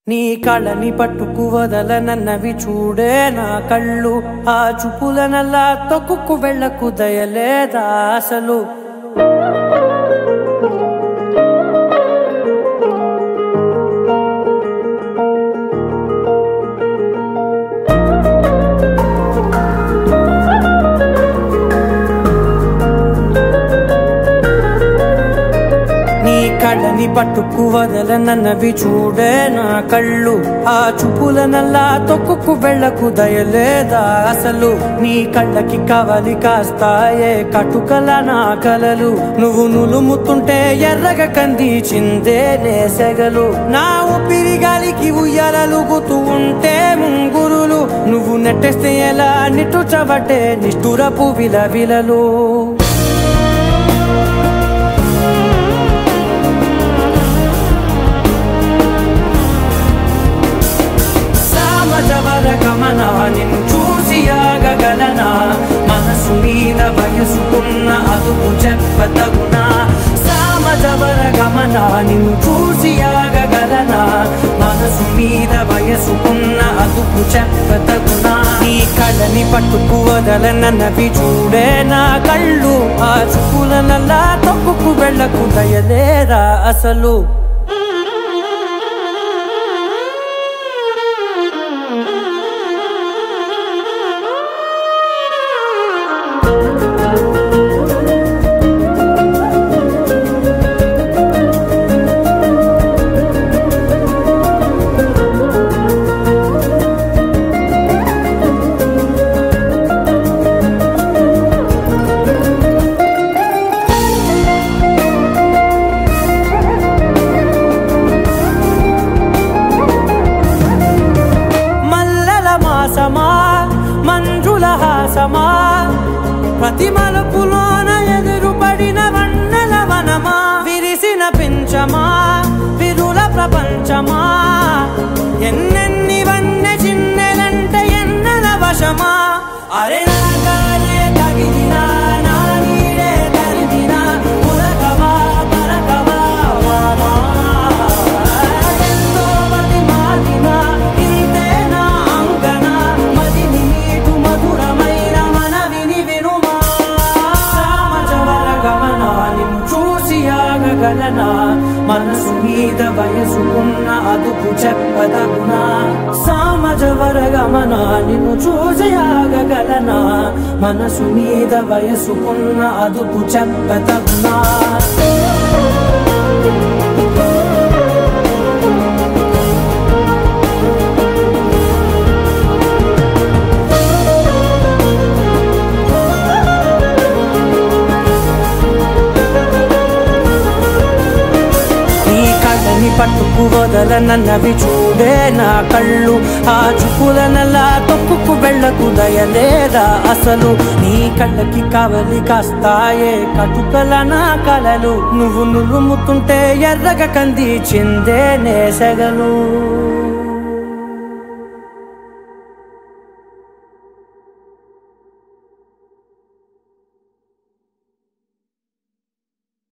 నీ కళని పట్టుకు వదలనన్నవి చూడే నా కళ్ళు ఆ చూపులనల్లా తొక్కుకు వెళ్ళకు దయలేదా అసలు నీ కళ్ళని పట్టుకు వదలనన్నవి చూడే నా కళ్ళు ఆ చూపులనల్లా తొక్కుకు వెళ్ళకు దయలేదా అసలు నీ కళ్ళకి కవలి కాస్తాయే కటుకల నా కలలు నువ్వు నులుముతుంటే ఎర్రగ కంది చిందే నేసెగలు నా ఊపిరి గాలికి ఉయ్యాలలుగుతూ ఉంటే ముంగురులు నువ్వు నెట్టేస్తే ఎలా నిట్టుచబట్టే నిష్ఠురపు విలవిలలు సామజవర గమన నిన్ను చూసి ఆగగలనా మనసు మీద వయసుకున్న అదుపు చెప్పతగునా సామజవర గమన నిన్ను చూసి ఆగగలనా మనసు మీద వయసుకున్న అదుపు చెప్పతగునా నీ కళ్ళని పట్టుకు వదలనన్నవి చూడే నా కళ్ళు ఆ చుక్కులనల్లా తప్పుకు వెళ్ళకు దయలేరా అసలు మల్లెల మాసమా మంజుల హాసమా ప్రతి మలుపులోన ఎదురుపడిన వన్నెల వనమా విరిసిన పించమా విరుల ప్రపంచమా ఎన్నెన్ని వన్నె చిన్నెలంటే ఎన్నెల వశమా అరే నా గాలే తగిలినా, నా నీడే తరిమినా, ఉరకవా, పరకవా, వామా. ఎంతో మతి మాటినా, ఇంతే నా అంకన, మదిని నీటు మధురమైన మనవిని వినుమా. సామజవర గమన, నిన్ను చూసి ఆగగలనా మనసు మీద వయసుకున్న అదుపు చెప్పదగునా సామజవర గమన నిన్ను చూసి ఆగగలనా మనసు మీద వయసుకున్న అదుపు చెప్పదగునా నీ కళ్ళని పట్టుకు వదలనన్నవి చూడే నా కళ్ళు ఆ చూపులనల్లా తొక్కుకు వెళ్ళకు దయలేదా అసలు నీ కళ్ళకి కవలి కాస్తాయే కటుకల నా కలలు నువ్వు నులుముతుంటే ఎర్రగ కంది చిందే నేసగలు